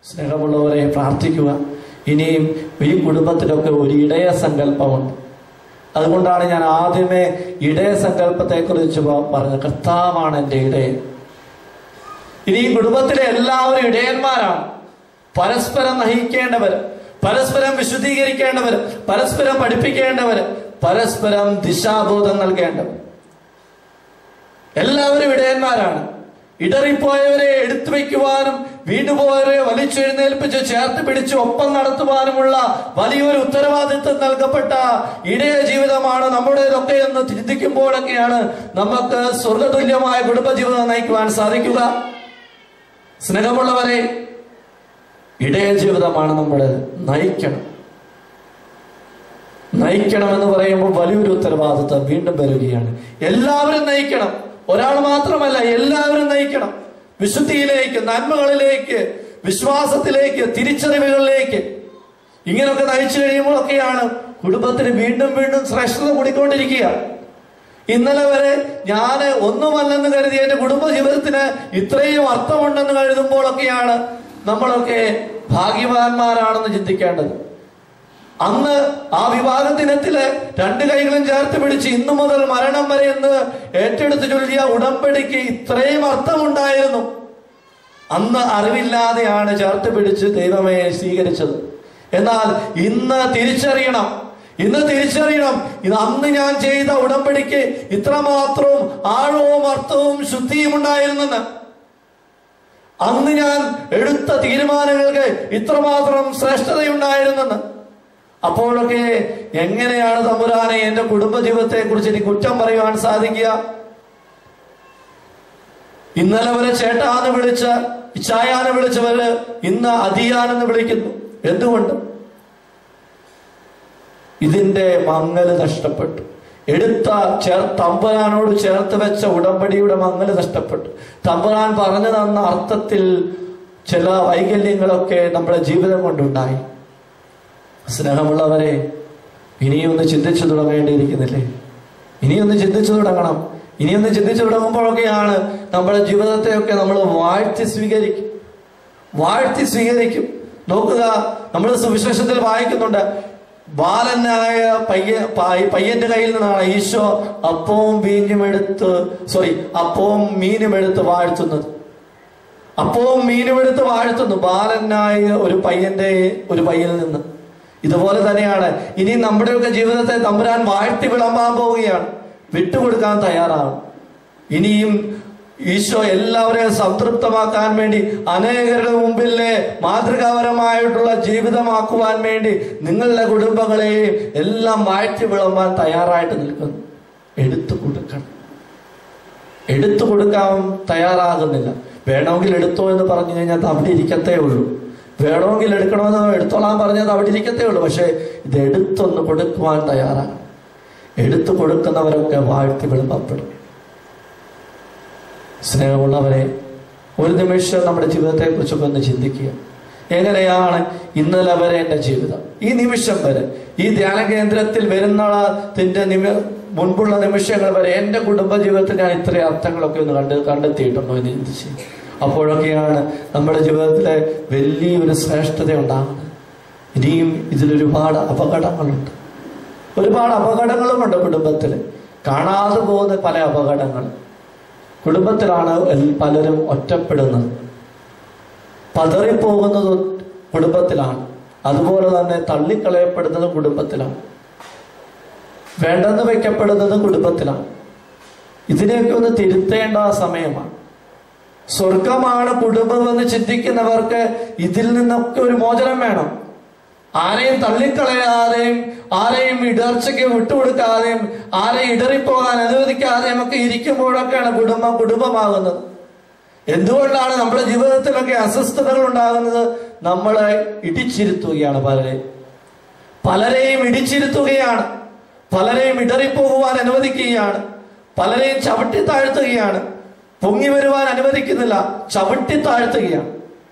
സ്നേഹമുള്ളവരെ പ്രാർത്ഥിക്കുക ഇനിയും ഈ കുടുംബത്തിലൊക്കെ ഒരു ഇടയ സങ്കല്പമുണ്ട് അതുകൊണ്ടാണ് ഞാൻ ആദ്യമേ ഇടയ സങ്കല്പത്തെ കുറിച്ച് പറഞ്ഞത് കർത്താവാണ് എൻ്റെ ഇടയൻ ഇനി ഈ കുടുംബത്തിലെ എല്ലാവരും ഇടയന്മാരാണ് പരസ്പരം നയിക്കേണ്ടവർ പരസ്പരം വിശുദ്ധീകരിക്കേണ്ടവർ പരസ്പരം പഠിപ്പിക്കേണ്ടവർ പരസ്പരം ദിശാബോധം നൽകേണ്ടവർ എല്ലാവരും ഇടയന്മാരാണ് ഇടറിപ്പോയവരെ എടുത്തു വയ്ക്കുവാനും വീണ്ടുപോയവരെ വലിച്ചെഴുന്നേൽപ്പിച്ച് ചേർത്ത് പിടിച്ച് ഒപ്പം നടത്തുവാനുമുള്ള വലിയൊരു ഉത്തരവാദിത്വം നൽകപ്പെട്ട ഇടയ ജീവിതമാണ് നമ്മുടേതൊക്കെ എന്ന് ചിന്തിക്കുമ്പോഴൊക്കെയാണ് നമുക്ക് സ്വർഗതുല്യമായ കുടുംബജീവിതം നയിക്കുവാൻ സാധിക്കുക സ്നേഹമുള്ളവരെ ഇടയ ജീവിതമാണ് നമ്മുടെ നയിക്കണം നയിക്കണം എന്ന് പറയുമ്പോൾ വലിയൊരു ഉത്തരവാദിത്വം വീണ്ടും വരികയാണ് എല്ലാവരും നയിക്കണം ഒരാൾ മാത്രമല്ല എല്ലാവരും നയിക്കണം വിശുദ്ധിയിലേക്ക് നന്മകളിലേക്ക് വിശ്വാസത്തിലേക്ക് തിരിച്ചറിവുകളിലേക്ക് ഇങ്ങനെയൊക്കെ നയിച്ചു കഴിയുമ്പോഴൊക്കെയാണ് കുടുംബത്തിന് വീണ്ടും വീണ്ടും ശ്രേഷ്ഠത കൂടിക്കൊണ്ടിരിക്കുക ഇന്നലെ വരെ ഞാൻ ഒന്നുമല്ലെന്ന് കരുതി എന്റെ കുടുംബ ജീവിതത്തിന് ഇത്രയും അർത്ഥമുണ്ടെന്ന് കരുതുമ്പോഴൊക്കെയാണ് നമ്മളൊക്കെ ഭാഗ്യവാന്മാരാണെന്ന് ചിന്തിക്കേണ്ടത് അന്ന് ആ വിവാഹ ദിനത്തില് രണ്ട് കൈകളും ചേർത്ത് പിടിച്ച് ഇന്നു മുതൽ മരണം വരെ എന്ന് ഏറ്റെടുത്ത് ചൊല്ലിയ ഉടമ്പടിക്ക് ഇത്രയും അർത്ഥമുണ്ടായിരുന്നു അന്ന് അറിവില്ലാതെയാണ് ചേർത്ത് പിടിച്ച് ദൈവമേ സ്വീകരിച്ചത് എന്നാൽ ഇന്ന് തിരിച്ചറിയണം ഇന്ന് തിരിച്ചറിയണം ഇത് അന്ന് ഞാൻ ചെയ്ത ഉടമ്പടിക്ക് ഇത്രമാത്രവും ആഴവും അർത്ഥവും ശുദ്ധിയും ഉണ്ടായിരുന്നെന്ന് അന്ന് ഞാൻ എടുത്ത തീരുമാനങ്ങൾക്ക് ഇത്രമാത്രം ശ്രേഷ്ഠതയുണ്ടായിരുന്നെന്ന് അപ്പോഴൊക്കെ എങ്ങനെയാണ് തമ്പുരാനെ എന്റെ കുടുംബജീവിതത്തെ കുറിച്ച് എനിക്ക് കുറ്റം പറയുവാൻ സാധിക്കുക ഇന്നലെ വരെ ചേട്ടാന്ന് വിളിച്ച ഇച്ചായാന്ന് വിളിച്ചവര് ഇന്ന് അതിയാനെന്ന് വിളിക്കുന്നു എന്തുകൊണ്ട് ഇതിന്റെ മങ്ങല് നഷ്ടപ്പെട്ടു എടുത്ത ചേർ തമ്പുരാനോട് ചേർത്ത് വെച്ച ഉടമ്പടിയുടെ മങ്ങല് നഷ്ടപ്പെട്ടു തമ്പുരാൻ പറഞ്ഞു തന്ന അർത്ഥത്തിൽ ചില വൈകല്യങ്ങളൊക്കെ നമ്മുടെ ജീവിതം കൊണ്ടുണ്ടായി സ്നേഹമുള്ളവരെ ഇനിയൊന്ന് ചിന്തിച്ചു തുടങ്ങേണ്ടിയിരിക്കുന്നില്ലേ ഇനിയൊന്ന് ചിന്തിച്ചു തുടങ്ങണം ഇനിയൊന്ന് ചിന്തിച്ചു തുടങ്ങുമ്പോഴൊക്കെയാണ് നമ്മുടെ ജീവിതത്തെയൊക്കെ നമ്മൾ വാഴ്ത്തി സ്വീകരിക്കും വാഴ്ത്തി സ്വീകരിക്കും നോക്കുക നമ്മൾ സുവിശേഷത്തിൽ വായിക്കുന്നുണ്ട് ബാലനായ പയ്യ പ- പയ്യന്റെ കയ്യിൽ നിന്നാണ് ഈശോ അപ്പവും വീഞ്ഞും എടുത്ത് സോറി അപ്പവും മീനും എടുത്ത് വാഴ്ത്തുന്നത് അപ്പവും മീനും എടുത്ത് വാഴ്ത്തുന്നു ബാലനായ ഒരു പയ്യന്റെ ഒരു പയ്യനിൽ നിന്ന് ഇതുപോലെ തന്നെയാണ് ഇനി നമ്മുടെയൊക്കെ ജീവിതത്തെ തമ്പുരാൻ വാഴ്ത്തി വിളമ്പാൻ പോവുകയാണ് വിട്ടുകൊടുക്കാൻ തയ്യാറാണ് ഇനിയും ഈശോ എല്ലാവരെയും സംതൃപ്തമാക്കാൻ വേണ്ടി അനേകരുടെ മുമ്പിലെ മാതൃകാപരമായിട്ടുള്ള ജീവിതമാക്കുവാൻ വേണ്ടി നിങ്ങളുടെ കുടുംബങ്ങളെയും എല്ലാം വാഴ്ത്തി വിളമ്പാൻ തയ്യാറായിട്ട് നിൽക്കുന്നു എടുത്തു കൊടുക്കണം എടുത്തു കൊടുക്കാൻ തയ്യാറാകുന്നില്ല വേണമെങ്കിൽ എടുത്തോ എന്ന് പറഞ്ഞു കഴിഞ്ഞാൽ അത് അവിടെ ഇരിക്കത്തേ ഉള്ളൂ വേണമെങ്കിൽ എടുക്കണമെന്ന് എടുത്തോളാൻ പറഞ്ഞത് അവിടെ ഇരിക്കത്തേ ഉള്ളൂ പക്ഷെ ഇത് എടുത്തൊന്ന് കൊടുക്കുവാൻ തയ്യാറാണ് എടുത്തു കൊടുക്കുന്നവരൊക്കെ വാഴ്ത്തി വിളമ്പപ്പെടും സ്നേഹമുള്ളവരെ ഒരു നിമിഷം നമ്മുടെ ജീവിതത്തെ കുറിച്ചൊക്കെ ഒന്ന് ചിന്തിക്കുക എങ്ങനെയാണ് ഇന്നലെ വരെ എൻ്റെ ജീവിതം ഈ നിമിഷം വരെ ഈ ധ്യാന കേന്ദ്രത്തിൽ വരുന്നതിന്റെ നിമി മുൻപുള്ള നിമിഷങ്ങൾ വരെ എൻ്റെ കുടുംബ ജീവിതത്തിൽ ഞാൻ ഇത്രയും അർത്ഥങ്ങളൊക്കെ ഒന്ന് കണ്ട് കണ്ടെത്തിയിട്ടുണ്ടോ എന്ന് ചിന്തിച്ച് അപ്പോഴൊക്കെയാണ് നമ്മുടെ ജീവിതത്തിലെ വലിയൊരു ശ്രേഷ്ഠത ഉണ്ടാകുന്നത് ഇനിയും ഇതിലൊരുപാട് അപകടങ്ങളുണ്ട് ഒരുപാട് അപകടങ്ങളുമുണ്ട് കുടുംബത്തിൽ കാണാതെ പോകുന്ന പല അപകടങ്ങൾ കുടുംബത്തിലാണ് എൽ- പലരും ഒറ്റപ്പെടുന്നത് പതറിപ്പോകുന്നത് കുടുംബത്തിലാണ് അതുപോലെ തന്നെ തള്ളിക്കളയപ്പെടുന്നത് കുടുംബത്തിലാണ് വേണ്ടെന്ന് വെക്കപ്പെടുന്നത് കുടുംബത്തിലാണ് ഇതിനെയൊക്കെ ഒന്ന് തിരുത്തേണ്ട സമയമാണ് സ്വർഗമാണ് കുടുംബമെന്ന് ചിന്തിക്കുന്നവർക്ക് ഇതിൽ നിന്നൊക്കെ ഒരു മോചനം വേണം ആരെയും തള്ളിക്കളയാതെയും ആരെയും ഇടർച്ചയ്ക്ക് വിട്ടുകൊടുക്കാതെയും ആരെയും ഇടറിപ്പോകാൻ അനുവദിക്കാതെയും ഒക്കെ ഇരിക്കുമ്പോഴൊക്കെയാണ് കുടുംബം കുടുംബമാകുന്നത് എന്തുകൊണ്ടാണ് നമ്മുടെ ജീവിതത്തിലൊക്കെ അസ്വസ്ഥതകൾ ഉണ്ടാകുന്നത് നമ്മളെ ഇടിച്ചിരുത്തുകയാണ് പലരെയും പലരെയും ഇടിച്ചിരുത്തുകയാണ് പലരെയും ഇടറിപ്പോകുവാൻ അനുവദിക്കുകയാണ് പലരെയും ചവിട്ടി താഴ്ത്തുകയാണ് പൊങ്ങി വരുവാൻ അനുവദിക്കുന്നില്ല ചവിട്ടി താഴ്ത്തുകയാണ്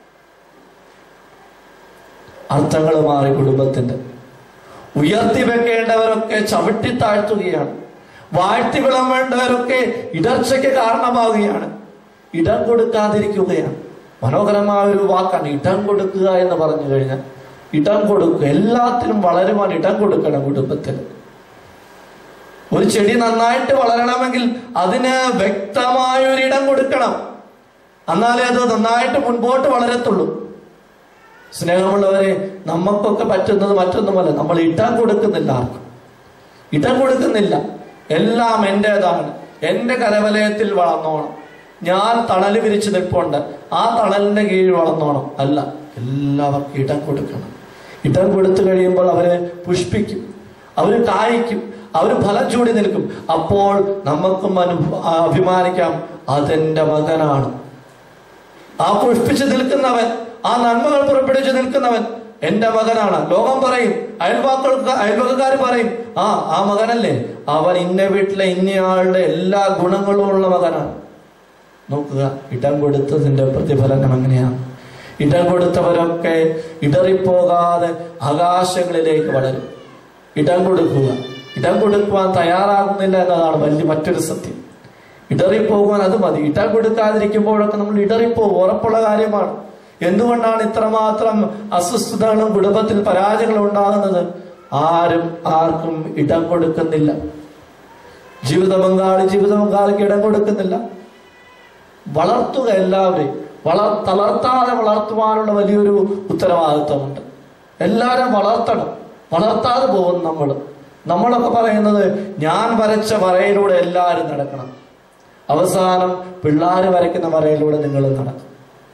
അർത്ഥങ്ങൾ മാറി കുടുംബത്തിന്റെ ഉയർത്തി വെക്കേണ്ടവരൊക്കെ ചവിട്ടി താഴ്ത്തുകയാണ് വാഴ്ത്തി വിളമ്പേണ്ടവരൊക്കെ ഇടർച്ചയ്ക്ക് കാരണമാവുകയാണ് ഇടം കൊടുക്കാതിരിക്കുകയാണ് മനോഹരമായ ഒരു വാക്കാണ് ഇടം കൊടുക്കുക എന്ന് പറഞ്ഞു കഴിഞ്ഞാൽ ഇടം കൊടുക്കുക എല്ലാത്തിനും വളരുവാൻ ഇടം കൊടുക്കണം കുടുംബത്തിൽ ഒരു ചെടി നന്നായിട്ട് വളരണമെങ്കിൽ അതിന് വ്യക്തമായ ഒരു ഇടം കൊടുക്കണം എന്നാലേ അത് നന്നായിട്ട് മുൻപോട്ട് വളരത്തുള്ളൂ സ്നേഹമുള്ളവരെ നമുക്കൊക്കെ പറ്റുന്നത് മറ്റൊന്നുമല്ല നമ്മൾ ഇടം കൊടുക്കുന്നില്ല ആർക്കും ഇടം കൊടുക്കുന്നില്ല എല്ലാം എന്റേതാണ് എന്റെ കരവലയത്തിൽ വളർന്നോണം ഞാൻ തണൽ വിരിച്ചു നിൽപ്പുണ്ട് ആ തണലിന്റെ കീഴിൽ വളർന്നോണം അല്ല എല്ലാവർക്കും ഇടം കൊടുക്കണം ഇടം കൊടുത്തു കഴിയുമ്പോൾ അവര് പുഷ്പിക്കും അവര് കായ്ക്കും അവര് ഫലം ചൂടി നിൽക്കും അപ്പോൾ നമുക്കും അനു അഭിമാനിക്കാം അതെന്റെ മകനാണ് ആ പുഷ്പിച്ച് നിൽക്കുന്നവൻ ആ നന്മകൾ പുറപ്പെടുവിച്ച് നിൽക്കുന്നവൻ എന്റെ മകനാണ് ലോകം പറയും അയൽവാക്കൾക്ക് അയൽവകക്കാർ പറയും ആ ആ മകനല്ലേ അവൻ ഇന്ന വീട്ടിലെ ഇന്നയാളുടെ എല്ലാ ഗുണങ്ങളും ഉള്ള മകനാണ് നോക്കുക ഇടം കൊടുത്തതിന്റെ പ്രതിഫലനം എങ്ങനെയാണ് ഇടം കൊടുത്തവരൊക്കെ ഇടറിപ്പോകാതെ ആകാശങ്ങളിലേക്ക് വളരും ഇടം കൊടുക്കുക ഇടം കൊടുക്കുവാൻ തയ്യാറാകുന്നില്ല എന്നതാണ് വലിയ മറ്റൊരു സത്യം ഇടറിപ്പോകുവാൻ അത് മതി ഇടം കൊടുക്കാതിരിക്കുമ്പോഴൊക്കെ നമ്മൾ ഇടറിപ്പോകും ഉറപ്പുള്ള കാര്യമാണ് എന്തുകൊണ്ടാണ് ഇത്രമാത്രം അസ്വസ്ഥതകളും കുടുംബത്തിൽ പരാജയങ്ങളും ഉണ്ടാകുന്നത് ആരും ആർക്കും ഇടം കൊടുക്കുന്നില്ല ജീവിത പങ്കാളി ജീവിത പങ്കാളിക്ക് ഇടം കൊടുക്കുന്നില്ല വളർത്തുക എല്ലാവരെയും വളർ തളർത്താതെ വളർത്തുവാനുള്ള വലിയൊരു ഉത്തരവാദിത്വമുണ്ട് എല്ലാവരും വളർത്തണം വളർത്താതെ പോകും നമ്മൾ നമ്മളൊക്കെ പറയുന്നത് ഞാൻ വരച്ച വരയിലൂടെ എല്ലാവരും നടക്കണം അവസാനം പിള്ളേർ വരയ്ക്കുന്ന വരയിലൂടെ നിങ്ങൾ നടക്കും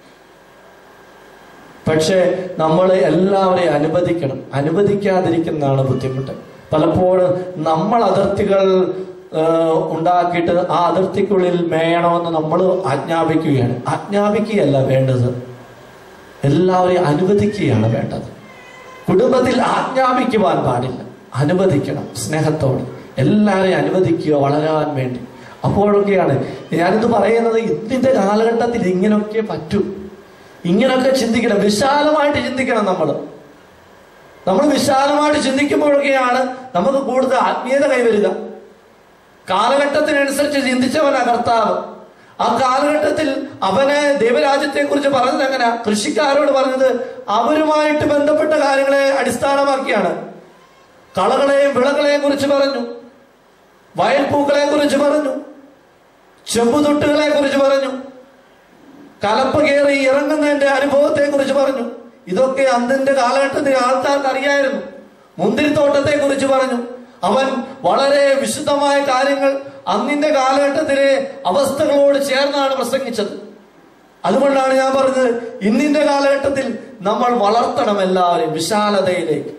പക്ഷേ നമ്മൾ എല്ലാവരെയും അനുവദിക്കണം അനുവദിക്കാതിരിക്കുന്നതാണ് ബുദ്ധിമുട്ട് പലപ്പോഴും നമ്മൾ അതിർത്തികൾ ആ, ഉണ്ടാക്കിയിട്ട് ആ അതിർത്തിക്കുള്ളിൽ മേയണമെന്ന് നമ്മൾ ആജ്ഞാപിക്കുകയാണ് ആജ്ഞാപിക്കുകയല്ല വേണ്ടത് എല്ലാവരെയും അനുവദിക്കുകയാണ് വേണ്ടത് കുടുംബത്തിൽ ആജ്ഞാപിക്കുവാൻ പാടില്ല അനുവദിക്കണം സ്നേഹത്തോടെ എല്ലാവരെയും അനുവദിക്കുക വളരാൻ വേണ്ടി അപ്പോഴൊക്കെയാണ് ഞാനിത് പറയുന്നത് ഇന്നത്തെ കാലഘട്ടത്തിൽ ഇങ്ങനെയൊക്കെ പറ്റൂ ഇങ്ങനെയൊക്കെ ചിന്തിക്കണം വിശാലമായിട്ട് ചിന്തിക്കണം നമ്മൾ നമ്മൾ വിശാലമായിട്ട് ചിന്തിക്കുമ്പോഴൊക്കെയാണ് നമുക്ക് കൂടുതൽ ആത്മീയത കൈവരിക കാലഘട്ടത്തിനനുസരിച്ച് ചിന്തിച്ചവനാ കർത്താവ് ആ കാലഘട്ടത്തിൽ അവന് ദൈവരാജ്യത്തെ കുറിച്ച് പറഞ്ഞത് എങ്ങനെ കൃഷിക്കാരോട് പറഞ്ഞത് അവരുമായിട്ട് ബന്ധപ്പെട്ട കാര്യങ്ങളെ അടിസ്ഥാനമാക്കിയാണ് കളകളെയും വിളകളെയും കുറിച്ച് പറഞ്ഞു വയൽപ്പൂക്കളെ കുറിച്ച് പറഞ്ഞു ചെമ്പുതൊട്ടുകളെ കുറിച്ച് പറഞ്ഞു കലപ്പ് കയറി ഇറങ്ങുന്നതിന്റെ അനുഭവത്തെ കുറിച്ച് പറഞ്ഞു ഇതൊക്കെ അന്നിന്റെ കാലഘട്ടത്തിൽ ആൾക്കാർക്ക് അറിയായിരുന്നു മുന്തിരിത്തോട്ടത്തെ കുറിച്ച് പറഞ്ഞു അവൻ വളരെ വിശുദ്ധമായ കാര്യങ്ങൾ അന്നിന്റെ കാലഘട്ടത്തിലെ അവസ്ഥകളോട് ചേർന്നാണ് പ്രസംഗിച്ചത് അതുകൊണ്ടാണ് ഞാൻ പറഞ്ഞത് ഇന്നിന്റെ കാലഘട്ടത്തിൽ നമ്മൾ വളർത്തണം എല്ലാവരെയും വിശാലതയിലേക്ക്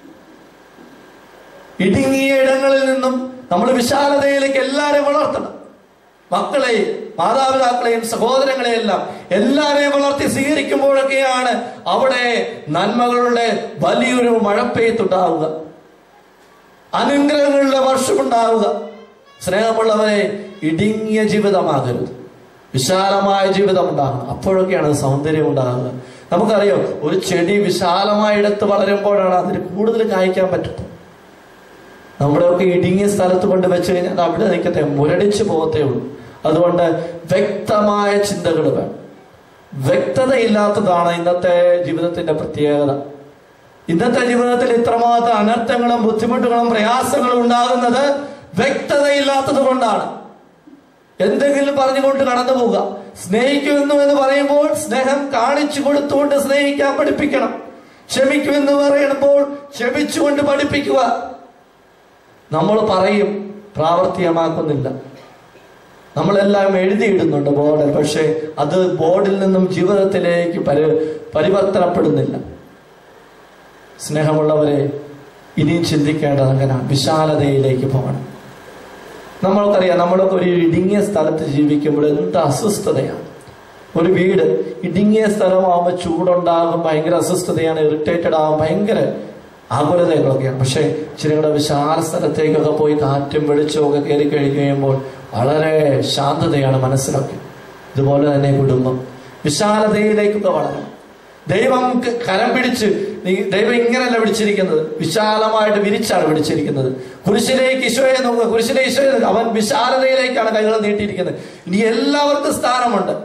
ഇടുങ്ങിയ ഇടങ്ങളിൽ നിന്നും നമ്മൾ വിശാലതയിലേക്ക് എല്ലാവരെയും വളർത്തണം മക്കളെയും മാതാപിതാക്കളെയും സഹോദരങ്ങളെയും എല്ലാം എല്ലാവരെയും വളർത്തി സ്വീകരിക്കുമ്പോഴൊക്കെയാണ് അവിടെ നന്മകളുടെ വലിയൊരു മഴപ്പെയ്ത്തുണ്ടാവുക അനുഗ്രഹങ്ങളുടെ വർഷമുണ്ടാവുക സ്നേഹമുള്ളവരെ ഇടുങ്ങിയ ജീവിതമാകരുത് വിശാലമായ ജീവിതം ഉണ്ടാകണം അപ്പോഴൊക്കെയാണ് അത് സൗന്ദര്യം ഉണ്ടാകുക നമുക്കറിയാം ഒരു ചെടി വിശാലമായ ഇടത്ത് വളരുമ്പോഴാണ് അതിന് കൂടുതൽ കായ്ക്കാൻ പറ്റുന്നത് നമ്മുടെയൊക്കെ ഇടുങ്ങിയ സ്ഥലത്ത് കൊണ്ട് വെച്ച് കഴിഞ്ഞാൽ അത് അവിടെ നിൽക്കത്തെ മുരടിച്ചു പോകത്തേ ഉള്ളൂ അതുകൊണ്ട് വ്യക്തമായ ചിന്തകൾ വേണം വ്യക്തതയില്ലാത്തതാണ് ഇന്നത്തെ ജീവിതത്തിന്റെ പ്രത്യേകത ഇന്നത്തെ ജീവിതത്തിൽ ഇത്രമാത്രം അനർത്ഥങ്ങളും ബുദ്ധിമുട്ടുകളും പ്രയാസങ്ങളും ഉണ്ടാകുന്നത് വ്യക്തതയില്ലാത്തത് കൊണ്ടാണ് എന്തെങ്കിലും പറഞ്ഞുകൊണ്ട് കടന്നു പോവുക സ്നേഹിക്കുമെന്നു എന്ന് പറയുമ്പോൾ സ്നേഹം കാണിച്ചു കൊടുത്തുകൊണ്ട് സ്നേഹിക്കാൻ പഠിപ്പിക്കണം ക്ഷമിക്കുമെന്ന് പറയുമ്പോൾ ക്ഷമിച്ചുകൊണ്ട് പഠിപ്പിക്കുക നമ്മൾ പറയും പ്രാവർത്തികമാക്കുന്നില്ല നമ്മളെല്ലാം എഴുതിയിടുന്നുണ്ട് ബോർഡിൽ പക്ഷേ അത് ബോർഡിൽ നിന്നും ജീവിതത്തിലേക്ക് പരി പരിവർത്തനപ്പെടുന്നില്ല സ്നേഹമുള്ളവരെ ഇനിയും ചിന്തിക്കേണ്ടത് അങ്ങനെ വിശാലതയിലേക്ക് പോകണം നമ്മൾക്കറിയാം നമ്മളൊക്കെ ഒരു ഇടുങ്ങിയ സ്ഥലത്ത് ജീവിക്കുമ്പോൾ എന്ത് അസ്വസ്ഥതയാണ് ഒരു വീട് ഇടുങ്ങിയ സ്ഥലമാകുമ്പോൾ ചൂടുണ്ടാകും ഭയങ്കര അസ്വസ്ഥതയാണ് ഇറിറ്റേറ്റഡ് ആകും ഭയങ്കര ആകുലതകളൊക്കെയാണ് പക്ഷേ ഇച്ചിരി കൂടെ വിശാല സ്ഥലത്തേക്കൊക്കെ പോയി കാറ്റും വെളിച്ചവും ഒക്കെ കയറി കഴിഞ്ഞ് കഴിയുമ്പോൾ വളരെ ശാന്തതയാണ് മനസ്സിലൊക്കെ ഇതുപോലെ തന്നെ കുടുംബം വിശാലതയിലേക്കൊക്കെ വളരണം ദൈവം ക- കരം പിടിച്ച് നീ- ദൈവം ഇങ്ങനെയല്ല പിടിച്ചിരിക്കുന്നത് വിശാലമായിട്ട് വിരിച്ചാണ് പിടിച്ചിരിക്കുന്നത് കുരിശിലേക്ക് ഈശോയെ നോക്കുക കുരിശിലെ ഈശോയെ നോക്കുക. അവൻ വിശാലതയിലേക്കാണ് കൈകൾ നീട്ടിയിരിക്കുന്നത് ഇനി എല്ലാവർക്കും സ്ഥാനമുണ്ട്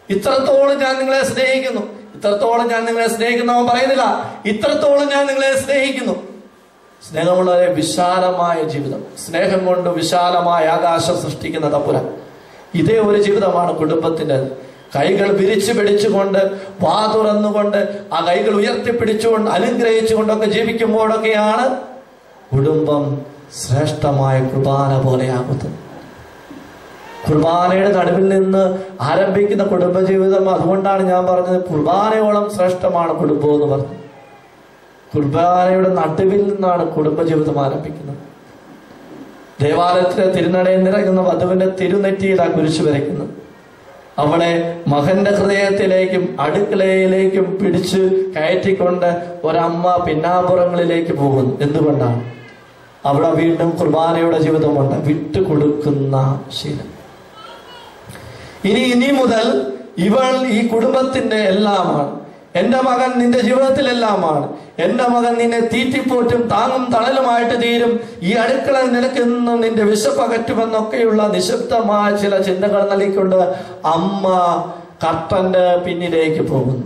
ഇത്രത്തോളം ഞാൻ നിങ്ങളെ സ്നേഹിക്കുന്നു ഇത്രത്തോളം ഞാൻ നിങ്ങളെ സ്നേഹിക്കുന്നു അവൻ പറയുന്നില്ല ഇത്രത്തോളം ഞാൻ നിങ്ങളെ സ്നേഹിക്കുന്നു സ്നേഹമുള്ളവരെ വിശാലമായ ജീവിതം സ്നേഹം കൊണ്ട് വിശാലമായ ആകാശം സൃഷ്ടിക്കുന്ന തപ്പുരാൻ ഇതേ ഒരു ജീവിതമാണ് കുടുംബത്തിന്റെ കൈകൾ വിരിച്ചു പിടിച്ചുകൊണ്ട് വാ തുറന്നുകൊണ്ട് ആ കൈകൾ ഉയർത്തിപ്പിടിച്ചുകൊണ്ട് അനുഗ്രഹിച്ചുകൊണ്ടൊക്കെ ജീവിക്കുമ്പോഴൊക്കെയാണ് കുടുംബം ശ്രേഷ്ഠമായ കുർബാന പോലെയാകുന്നത് കുർബാനയുടെ നടുവിൽ നിന്ന് ആരംഭിക്കുന്ന കുടുംബജീവിതം അതുകൊണ്ടാണ് ഞാൻ പറഞ്ഞത് കുർബാനയോളം ശ്രേഷ്ഠമാണ് കുടുംബം എന്ന് പറഞ്ഞത് കുർബാനയുടെ നടുവിൽ നിന്നാണ് കുടുംബജീവിതം ആരംഭിക്കുന്നത് ദേവാലയത്തിലെ തിരുനടയിൽ നിറങ്ങുന്ന വധുവിന്റെ തിരുനെറ്റിയിലാ കുരിശു വരയ്ക്കുന്നത് അവളെ മകന്റെ ഹൃദയത്തിലേക്കും അടുക്കളയിലേക്കും പിടിച്ച് കയറ്റിക്കൊണ്ട് ഒരമ്മ പിന്നാമ്പുറങ്ങളിലേക്ക് പോകുന്നു എന്തുകൊണ്ടാണ് അവിടെ വീണ്ടും കുർബാനയുടെ ജീവിതമുണ്ട് വിട്ടുകൊടുക്കുന്ന ശീലം ഇനി ഇനി മുതൽ ഇവൾ ഈ കുടുംബത്തിന്റെ എല്ലാമാണ് എന്റെ മകൻ നിന്റെ ജീവിതത്തിലെല്ലാമാണ് എന്റെ മകൻ നിന്നെ തീറ്റിപ്പോറ്റും താങ്ങും തണലുമായിട്ട് തീരും ഈ അടുക്കള നിനക്കെന്നും നിന്റെ വിശപ്പകറ്റുമെന്നൊക്കെയുള്ള നിശബ്ദമായ ചില ചിന്തകൾ നൽകിക്കൊണ്ട് അമ്മ കർട്ടന്റെ പിന്നിലേക്ക് പോകുന്നു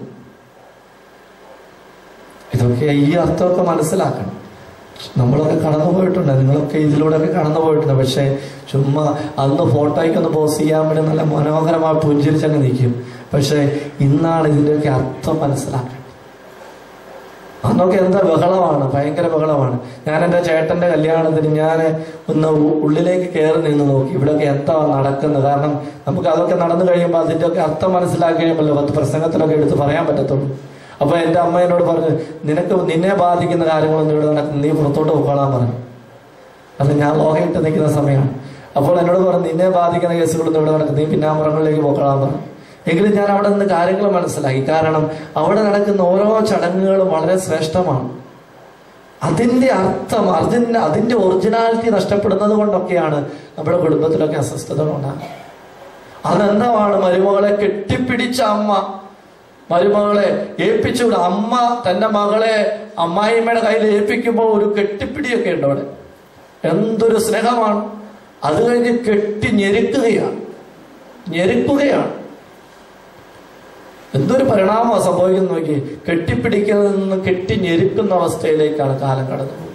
ഇതൊക്കെ ഈ അർത്ഥമൊക്കെ മനസ്സിലാക്കണം നമ്മളൊക്കെ കടന്നു പോയിട്ടുണ്ട് നിങ്ങളൊക്കെ ഇതിലൂടെയൊക്കെ കടന്നു പോയിട്ടുണ്ട് പക്ഷെ ചുമ്മാ അന്ന് ഫോട്ടോയ്ക്കൊന്ന് പോസ്റ്റ് ചെയ്യാൻ വേണ്ടി നല്ല മനോഹരമായി പുഞ്ചിരിച്ചങ്ങ് നിൽക്കും പക്ഷെ ഇന്നാണ് ഇതിൻ്റെയൊക്കെ അർത്ഥം മനസ്സിലാക്കേണ്ടത് അന്നൊക്കെ എന്താ ബഹളമാണ് ഭയങ്കര ബഹളമാണ് ഞാൻ എൻ്റെ ചേട്ടന്റെ കല്യാണത്തിന് ഞാൻ ഒന്ന് ഉ- ഉള്ളിലേക്ക് കയറി നിന്ന് നോക്കി ഇവിടെയൊക്കെ എന്താ നടക്കുന്നത് കാരണം നമുക്ക് അതൊക്കെ നടന്നു കഴിയുമ്പോൾ അതിൻ്റെയൊക്കെ അർത്ഥം മനസ്സിലാക്കി കഴിയുമല്ലോ പത്ത് പ്രസംഗത്തിലൊക്കെ എടുത്ത് പറയാൻ പറ്റത്തുള്ളൂ അപ്പൊ എൻ്റെ അമ്മ എന്നോട് പറഞ്ഞു നിനക്ക് നിന്നെ ബാധിക്കുന്ന കാര്യങ്ങളൊന്നും ഇവിടെ നടക്കുന്നു നീ പുറത്തോട്ട് പോകാൻ പറഞ്ഞു അത് ഞാൻ ലോകയിട്ട് നിൽക്കുന്ന സമയമാണ് അപ്പോൾ എന്നോട് പറഞ്ഞു നിന്നെ ബാധിക്കുന്ന കേസുകളൊന്നും ഇവിടെ നടക്കും നീ പിന്നാമ്പുറങ്ങളിലേക്ക് പോകാൻ പറഞ്ഞു എങ്കിലും ഞാൻ അവിടെ നിന്ന് കാര്യങ്ങൾ മനസ്സിലാക്കി കാരണം അവിടെ നടക്കുന്ന ഓരോ ചടങ്ങുകളും വളരെ ശ്രേഷ്ഠമാണ് അതിന്റെ അർത്ഥം അതിന്റെ അതിന്റെ ഒറിജിനാലിറ്റി നഷ്ടപ്പെടുന്നത് കൊണ്ടൊക്കെയാണ് നമ്മുടെ കുടുംബത്തിലൊക്കെ അസ്വസ്ഥതകൾ ഉണ്ടാകുന്നത് അതെന്താണ് മരുമകളെ കെട്ടിപ്പിടിച്ച അമ്മ മരുമകളെ ഏൽപ്പിച്ചുകൂടെ അമ്മ തന്റെ മകളെ അമ്മായിമ്മയുടെ കയ്യിൽ ഏൽപ്പിക്കുമ്പോൾ ഒരു കെട്ടിപ്പിടിയൊക്കെ ഉണ്ട് അവിടെ എന്തൊരു സ്നേഹമാണ് അത് കഴിഞ്ഞ് കെട്ടി ഞെരുക്കുകയാണ് ഞെരുക്കുകയാണ് എന്തൊരു പരിണാമമാണ് സംഭവിക്കുന്നത് നോക്കി കെട്ടിപ്പിടിക്കുന്നതിൽ നിന്ന് കെട്ടി ഞെരുക്കുന്ന അവസ്ഥയിലേക്കാണ് കാലം കടന്നു പോകുന്നത്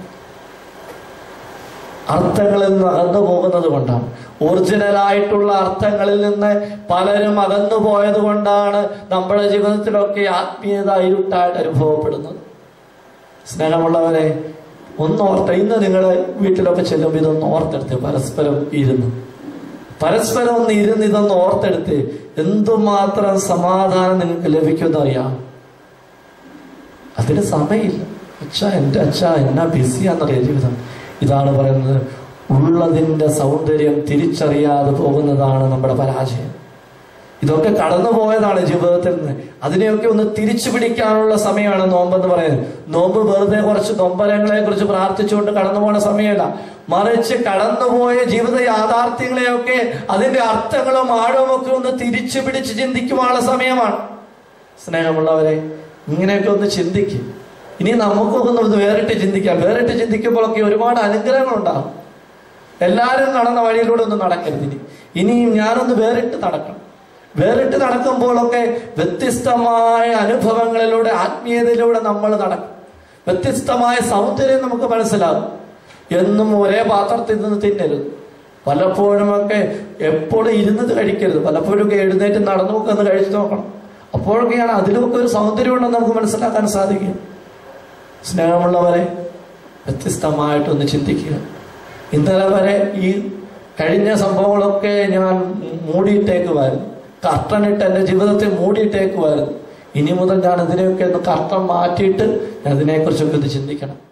അർത്ഥങ്ങളിൽ നിന്ന് അകന്നു പോകുന്നത് കൊണ്ടാണ് ഒറിജിനലായിട്ടുള്ള അർത്ഥങ്ങളിൽ നിന്ന് പലരും അകന്നു പോയത് കൊണ്ടാണ് നമ്മുടെ ജീവിതത്തിലൊക്കെ ആത്മീയത ഇരുട്ടായിട്ട് അനുഭവപ്പെടുന്നത് സ്നേഹമുള്ളവരെ ഒന്ന് ഓർത്ത ഇന്ന് നിങ്ങൾ വീട്ടിലൊക്കെ ചെല്ലുമ്പോൾ ഇതൊന്ന് ഓർത്തെടുത്ത് പരസ്പരം ഇരുന്ന് പരസ്പരം ഒന്ന് ഇരുന്ന് ഇതൊന്ന് ഓർത്തെടുത്ത് എന്തുമാത്രം സമാധാനം നിങ്ങൾക്ക് ലഭിക്കുമെന്ന് അറിയാം അതിന് സമയമില്ല അച്ഛ എൻ്റെ അച്ഛ എന്നാ ബിസിയാന്നറിയാം ജീവിതം ഇതാണ് പറയുന്നത് ഉള്ളതിൻ്റെ സൗന്ദര്യം തിരിച്ചറിയാതെ പോകുന്നതാണ് നമ്മുടെ പരാജയം ഇതൊക്കെ കടന്നു പോയതാണ് ജീവിതത്തിൽ നിന്ന് അതിനെയൊക്കെ ഒന്ന് തിരിച്ചു പിടിക്കാനുള്ള സമയമാണ് നോമ്പെന്ന് പറയുന്നത് നോമ്പ് വെറുതെ കുറച്ച് നൊമ്പരങ്ങളെ കുറിച്ച് പ്രാർത്ഥിച്ചുകൊണ്ട് കടന്നു പോണ സമയമല്ല മറിച്ച് കടന്നുപോയ ജീവിത യാഥാർത്ഥ്യങ്ങളെയൊക്കെ അതിന്റെ അർത്ഥങ്ങളും ആഴവും ഒക്കെ ഒന്ന് തിരിച്ചു പിടിച്ച് ചിന്തിക്കുവാനുള്ള സമയമാണ് സ്നേഹമുള്ളവരെ ഇങ്ങനെയൊക്കെ ഒന്ന് ചിന്തിക്കും ഇനി നമുക്കൊക്കെ ഒന്ന് വേറിട്ട് ചിന്തിക്കാം വേറിട്ട് ചിന്തിക്കുമ്പോഴൊക്കെ ഒരുപാട് അനുഗ്രഹങ്ങൾ ഉണ്ടാകും എല്ലാവരും നടന്ന വഴിയിലൂടെ ഒന്നും നടക്കരുത് ഇനി ഇനിയും ഞാനൊന്ന് വേറിട്ട് നടക്കണം വേറിട്ട് നടക്കുമ്പോഴൊക്കെ വ്യത്യസ്തമായ അനുഭവങ്ങളിലൂടെ ആത്മീയതയിലൂടെ നമ്മൾ നടക്കും വ്യത്യസ്തമായ സൗന്ദര്യം നമുക്ക് മനസ്സിലാകും എന്നും ഒരേ പാത്രത്തിൽ നിന്ന് തിന്നരുത് പലപ്പോഴുമൊക്കെ എപ്പോഴും ഇരുന്നത് കഴിക്കരുത് പലപ്പോഴൊക്കെ എഴുന്നേറ്റ് നടന്നു നോക്കൊന്ന് കഴിച്ചു നോക്കണം അപ്പോഴൊക്കെയാണ് അതിലൊക്കെ ഒരു സൗന്ദര്യം ഉണ്ടെന്ന് നമുക്ക് മനസ്സിലാക്കാൻ സാധിക്കും സ്നേഹമുള്ളവരെ വ്യത്യസ്തമായിട്ടൊന്ന് ചിന്തിക്കുക ഇന്നലെ വരെ ഈ കഴിഞ്ഞ സംഭവങ്ങളൊക്കെ ഞാൻ മൂടിയിട്ടേക്കുമായിരുന്നു കർട്ടനിട്ട് എൻ്റെ ജീവിതത്തെ മൂടിയിട്ടേക്കുമായിരുന്നു ഇനി മുതൽ ഞാൻ ഇതിനെയൊക്കെ ഒന്ന് കർട്ടൻ മാറ്റിയിട്ട് ഞാൻ ഇതിനെക്കുറിച്ചൊക്കെ ഒന്ന് ചിന്തിക്കണം